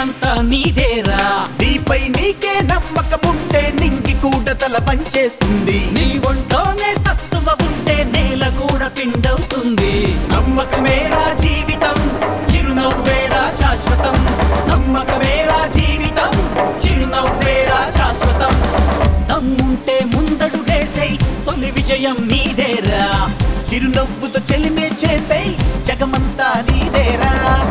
జగమంతా నీదేరా నీపై నీకే నమ్మకముంటే నింగి కూడా తల పంచేస్తుంది నీ ఒంటోనే సత్తువ ఉంటే నేల కూడా పిండవుతుంది నమ్మకమేరా జీవితం చిరునవ్వేరా శాశ్వతం నమ్మకమేరా జీవితం చిరునవ్వేరా శాశ్వతం దమ్ముంటే ముందడుగేసై తొలి విజయం నీదేరా చిరునవ్వుతో చెలిమే చేసై జగమంతా నీదేరా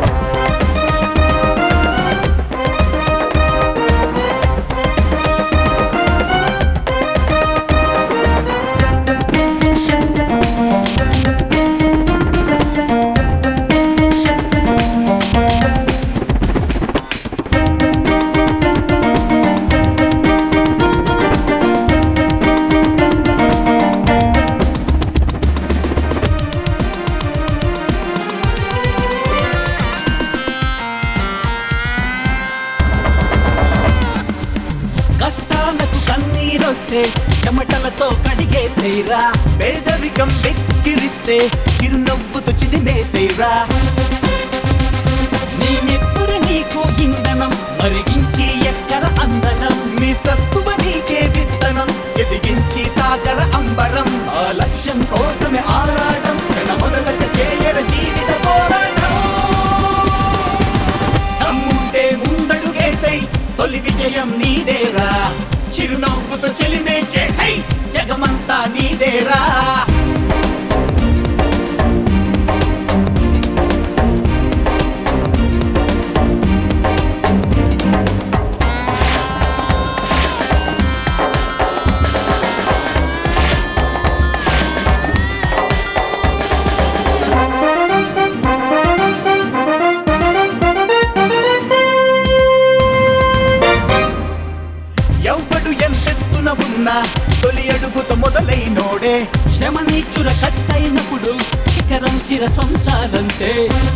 కష్టాలకు కన్నీరొస్తే చెమటలతో కడిగేసేరా పేదరికం వెక్కిరిస్తే చిరునవ్వుతో చిదిమేసేరా నీ నెప్పురు నీకు ఇంధనం మరిగించి ఎక్కర అందనం నీ సత్తువ నీకే విత్తనం ఎదిగించి తాకర అంబరం ఆ లక్ష్యం కోసమే ఆరాటం క్షణ మొదలక చేయర జీవిత పోరాటం దమ్ముంటే ముందడుగేసై తొలి విజయం నీదేరా చిరునవ్వుతో చెలిమే చేసై జగమంతా నీదేరా ఎవ్వడు ఎంతెత్తున ఉన్నా తొలి అడుగుతో మొదలైనోడే శ్రమ నీచుర కట్టయినప్పుడు శిఖరం శిరసొంచాలంతే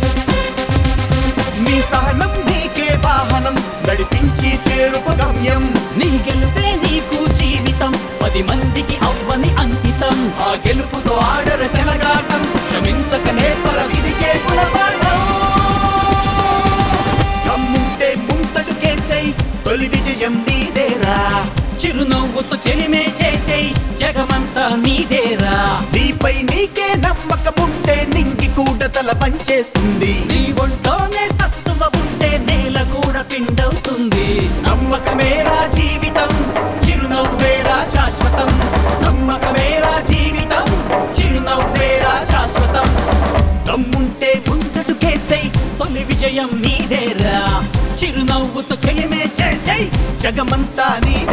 నీ సహనం నీకే వాహనం నడిపించి చేరుపు గమ్యం నీ గెలుపే నీకు జీవితం పది మందికి అవ్వని అంకితం ఆ గెలుపుతో ఆడర చెలగాటం క్షమించక నేర్పర విధికే గుణపాఠం దమ్ముంటే ముంతడు కేసై తొలి విజయం నీదేరా చిరునవ్వుతో చెలిమే చేసే జగమంతా నీదేరా నీపై నీకే నమ్మకముంటే నింగి కూడా తల పంచేస్తుంది నీ ఒంటోనే సత్తువ ఉంటే నేల కూడా పిండవుతుంది నమ్మకమేరా జీవితం చిరునవ్వేరా శాశ్వతం నమ్మకమేరా జీవితం చిరునవ్వేరా శాశ్వతం దమ్ముంటే ముందడు కేసై తొలి విజయం నీదేరా చిరునవ్వుతో చెలిమే చేసే జగమంతా నీ